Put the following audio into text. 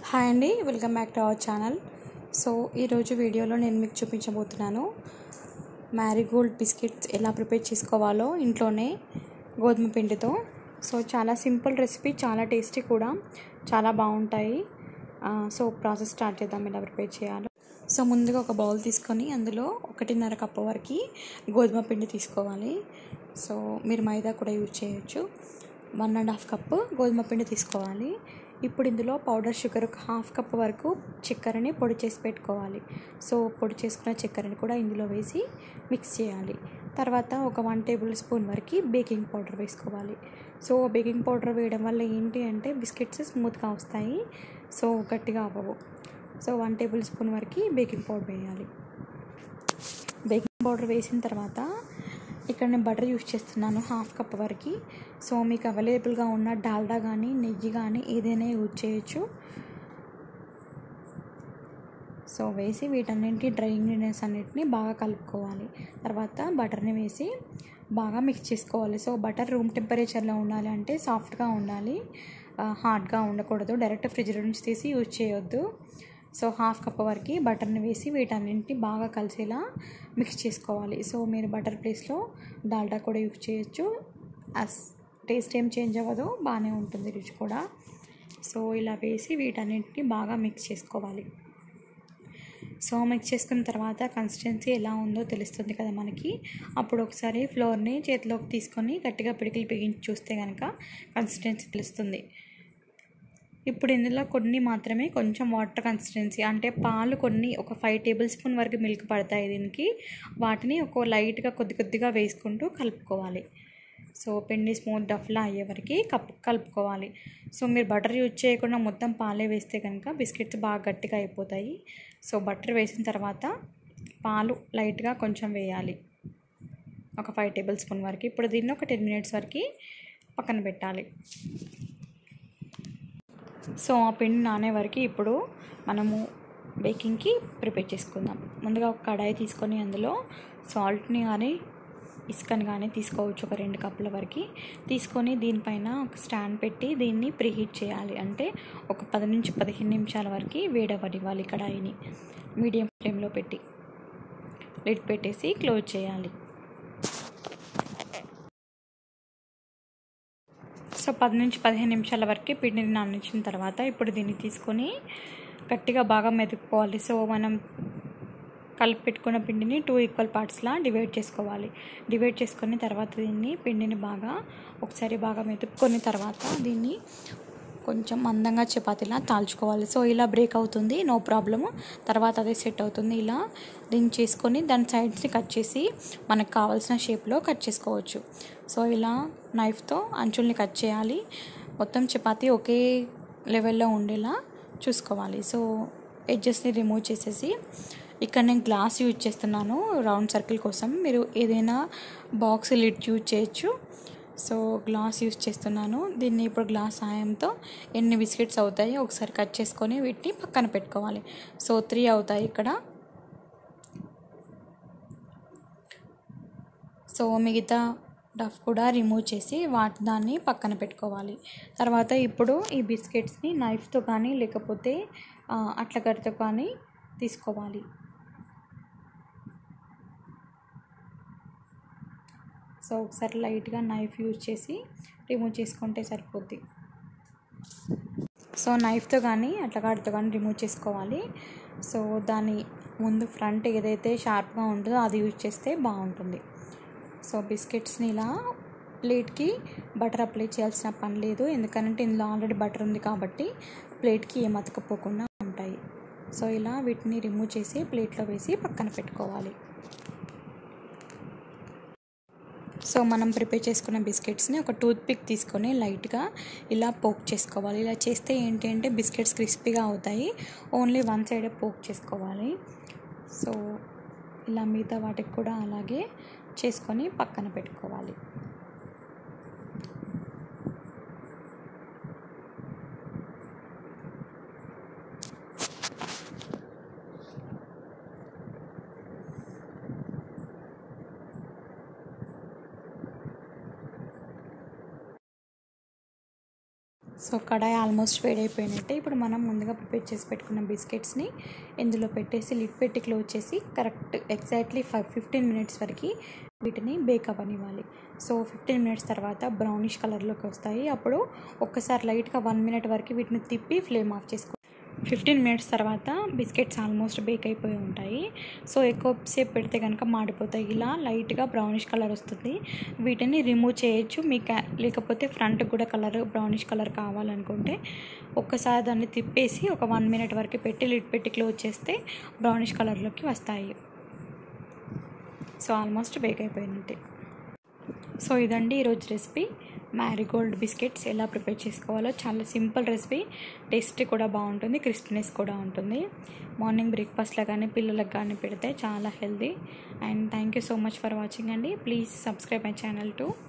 hi అండి welcome back to our channel so ఈరోజు వీడియోలో నేను మీకు చూపించబోతున్నాను మ్యారీగోల్డ్ బిస్కెట్స్ ఎలా ప్రిపేర్ చేసుకోవాలో ఇంట్లోనే గోధుమ పిండితో సో చాలా సింపుల్ రెసిపీ చాలా టేస్టీ కూడా చాలా బాగుంటాయి ఆ, సో ప్రాసెస్ స్టార్ట్ చేద్దాం ఎలా ప్రిపేర్ చేయాలో సో ముందుగా ఒక బౌల్ తీసుకొని అందులో ఒకటిన్నర కప్పు వరకు గోధుమ పిండి తీసుకోవాలి సో మీరు మైదా కూడా యూజ్ చేయొచ్చు వన్ అండ్ హాఫ్ కప్పు గోధుమ పిండి తీసుకోవాలి ఇప్పుడు ఇందులో పౌడర్ షుగర్ ఒక హాఫ్ కప్ వరకు చక్కెరని పొడి చేసి పెట్టుకోవాలి సో పొడి చేసుకున్న చక్కెరని కూడా ఇందులో వేసి మిక్స్ చేయాలి తర్వాత ఒక వన్ టేబుల్ స్పూన్ వరకు బేకింగ్ పౌడర్ వేసుకోవాలి సో బేకింగ్ పౌడర్ వేయడం వల్ల ఏంటి అంటే బిస్కెట్స్ స్మూత్గా వస్తాయి సో గట్టిగా అవ్వవు సో వన్ టేబుల్ స్పూన్ వరకు బేకింగ్ పౌడర్ వేయాలి బేకింగ్ పౌడర్ వేసిన తర్వాత ఇక్కడ నేను బటర్ యూస్ చేస్తున్నాను హాఫ్ కప్ వరకు సో మీకు అవైలబుల్గా ఉన్న డాల్డా కానీ నెయ్యి కానీ ఏదైనా యూజ్ చేయొచ్చు సో వేసి వీటన్నింటి డ్రై ఇంగ్రీడియంట్స్ అన్నిటిని బాగా కలుపుకోవాలి తర్వాత బటర్ని వేసి బాగా మిక్స్ చేసుకోవాలి సో బటర్ రూమ్ టెంపరేచర్లో ఉండాలి అంటే సాఫ్ట్గా ఉండాలి హార్డ్గా ఉండకూడదు డైరెక్ట్ ఫ్రిడ్జ్ నుంచి తీసి యూజ్ చేయొద్దు సో హాఫ్ కప్ వరకు బటర్ని వేసి వీటన్నింటిని బాగా కలిసేలా మిక్స్ చేసుకోవాలి సో మీరు బటర్ ప్లేస్లో డాల్డా కూడా యూజ్ చేయొచ్చు అస్ టేస్ట్ ఏం చేంజ్ అవ్వదు బాగానే ఉంటుంది రుచి కూడా సో ఇలా వేసి వీటన్నింటిని బాగా మిక్స్ చేసుకోవాలి సో మిక్స్ చేసుకున్న తర్వాత కన్సిస్టెన్సీ ఎలా ఉందో తెలుస్తుంది కదా మనకి అప్పుడు ఒకసారి ఫ్లోర్ని చేతిలోకి తీసుకొని గట్టిగా పిడికిలు బిగించి చూస్తే కనుక కన్సిస్టెన్సీ తెలుస్తుంది ఇప్పుడు ఇందులో కొన్ని మాత్రమే కొంచెం వాటర్ కన్సిస్టెన్సీ అంటే పాలు కొన్ని ఒక ఫైవ్ టేబుల్ స్పూన్ వరకు మిల్క్ పడతాయి దీనికి వాటిని ఒక లైట్గా కొద్ది కొద్దిగా వేసుకుంటూ కలుపుకోవాలి సో పిండి స్మూత్ డఫ్లా అయ్యే వరకు కప్ కలుపుకోవాలి సో మీరు బటర్ యూజ్ చేయకుండా మొత్తం పాలే వేస్తే కనుక బిస్కెట్స్ బాగా గట్టిగా అయిపోతాయి సో బటర్ వేసిన తర్వాత పాలు లైట్గా కొంచెం వేయాలి ఒక ఫైవ్ టేబుల్ స్పూన్ వరకు ఇప్పుడు దీన్ని ఒక టెన్ మినిట్స్ వరకు పక్కన పెట్టాలి సో ఆ పిండి నానే వరకు ఇప్పుడు మనము బేకింగ్కి ప్రిపేర్ చేసుకుందాం ముందుగా ఒక కడాయి తీసుకొని అందులో సాల్ట్ని కానీ ఇసుకని కానీ తీసుకోవచ్చు ఒక రెండు కప్పుల వరకు తీసుకొని దీనిపైన ఒక స్టాండ్ పెట్టి దీన్ని ప్రీహీట్ చేయాలి అంటే ఒక పది నుంచి పదిహేను నిమిషాల వరకు వేడవనివ్వాలి కడాయిని మీడియం ఫ్లేమ్లో పెట్టి లిడ్ పెట్టేసి క్లోజ్ చేయాలి సో పది నుంచి పదిహేను నిమిషాల వరకు పిండిని నానించిన తర్వాత ఇప్పుడు దీన్ని తీసుకొని గట్టిగా బాగా మెదుపుకోవాలి సో మనం కలిపి పెట్టుకున్న పిండిని టూ ఈక్వల్ పార్ట్స్లా డివైడ్ చేసుకోవాలి డివైడ్ చేసుకుని తర్వాత దీన్ని పిండిని బాగా ఒకసారి బాగా మెదుపుకొని తర్వాత దీన్ని కొంచెం మందంగా చపాతీలా తాల్చుకోవాలి సో ఇలా బ్రేక్ అవుతుంది నో ప్రాబ్లము తర్వాత అదే సెట్ అవుతుంది ఇలా దీన్ని చేసుకొని దాని సైడ్స్ని కట్ చేసి మనకు కావాల్సిన షేప్లో కట్ చేసుకోవచ్చు సో ఇలా నైఫ్తో అంచుల్ని కట్ చేయాలి మొత్తం చపాతీ ఒకే లెవెల్లో ఉండేలా చూసుకోవాలి సో ఎడ్జెస్ని రిమూవ్ చేసేసి ఇక్కడ నేను గ్లాస్ యూజ్ చేస్తున్నాను రౌండ్ సర్కిల్ కోసం మీరు ఏదైనా బాక్స్ లిడ్ యూజ్ చేయొచ్చు సో గ్లాస్ యూజ్ చేస్తున్నాను దీన్ని ఇప్పుడు గ్లాస్ సాయంతో ఎన్ని బిస్కెట్స్ అవుతాయి ఒకసారి కట్ చేసుకొని వీటిని పక్కన పెట్టుకోవాలి సో త్రీ అవుతాయి ఇక్కడ సో మిగతా డఫ్ కూడా రిమూవ్ చేసి వాటి దాన్ని పక్కన పెట్టుకోవాలి తర్వాత ఇప్పుడు ఈ బిస్కెట్స్ని నైఫ్తో కానీ లేకపోతే అట్లగడితో కానీ తీసుకోవాలి సో ఒకసారి లైట్గా నైఫ్ యూజ్ చేసి రిమూవ్ చేసుకుంటే సరిపోద్ది సో నైఫ్తో కానీ అట్లగాడితో కానీ రిమూవ్ చేసుకోవాలి సో దాని ముందు ఫ్రంట్ ఏదైతే షార్ప్గా ఉంటుందో అది యూజ్ చేస్తే బాగుంటుంది సో బిస్కెట్స్ని ఇలా ప్లేట్కి బటర్ అప్లై చేయాల్సిన పని లేదు ఎందుకంటే ఇందులో ఆల్రెడీ బటర్ ఉంది కాబట్టి ప్లేట్కి ఏం అతకపోకుండా ఉంటాయి సో ఇలా వీటిని రిమూవ్ చేసి ప్లేట్లో వేసి పక్కన పెట్టుకోవాలి సో మనం ప్రిపేర్ చేసుకున్న బిస్కెట్స్ని ఒక టూత్ పిక్ తీసుకొని లైట్గా ఇలా పోక్ చేసుకోవాలి ఇలా చేస్తే ఏంటి అంటే బిస్కెట్స్ క్రిస్పీగా అవుతాయి ఓన్లీ వన్ సైడే పోక్ చేసుకోవాలి సో ఇలా మిగతా వాటికి కూడా అలాగే చేసుకొని పక్కన పెట్టుకోవాలి సో కడాయి ఆల్మోస్ట్ వేడైపోయినట్టే ఇప్పుడు మనం ముందుగా ప్రిపేర్ చేసి పెట్టుకున్న బిస్కెట్స్ని ఇందులో పెట్టేసి లిడ్ పెట్టి క్లోజ్ చేసి correct exactly five fifteen minutes వరకు వీటిని బేక్ అవ్వనివ్వాలి సో ఫిఫ్టీన్ మినిట్స్ తర్వాత బ్రౌనిష్ కలర్లోకి వస్తాయి అప్పుడు ఒక్కసారి లైట్గా వన్ మినిట్ వరకు వీటిని తిప్పి ఫ్లేమ్ ఆఫ్ చేసుకో ఫిఫ్టీన్ మినిట్స్ తర్వాత బిస్కెట్స్ ఆల్మోస్ట్ బేక్ అయిపోయి ఉంటాయి సో ఎక్కువసేపు పెడితే కనుక మాడిపోతాయి ఇలా లైట్గా బ్రౌనిష్ కలర్ వస్తుంది వీటిని రిమూవ్ చేయొచ్చు మీకు లేకపోతే ఫ్రంట్ కూడా కలర్ బ్రౌనిష్ కలర్ కావాలనుకుంటే ఒక్కసారి దాన్ని తిప్పేసి ఒక వన్ మినిట్ వరకు పెట్టి లిడ్ పెట్టి క్లోజ్ చేస్తే బ్రౌనిష్ కలర్లోకి వస్తాయి సో ఆల్మోస్ట్ బేక్ అయిపోయినట్టే సో ఇదండి ఈరోజు రెసిపీ మ్యారీగోల్డ్ బిస్కెట్స్ ఎలా ప్రిపేర్ చేసుకోవాలో చాలా సింపుల్ రెసిపీ టేస్ట్ కూడా బాగుంటుంది క్రిస్పీనెస్ కూడా ఉంటుంది మార్నింగ్ బ్రేక్ఫాస్ట్లో కానీ పిల్లలకు కానీ పెడితే చాలా healthy and thank you so much for watching అండి please subscribe my channel to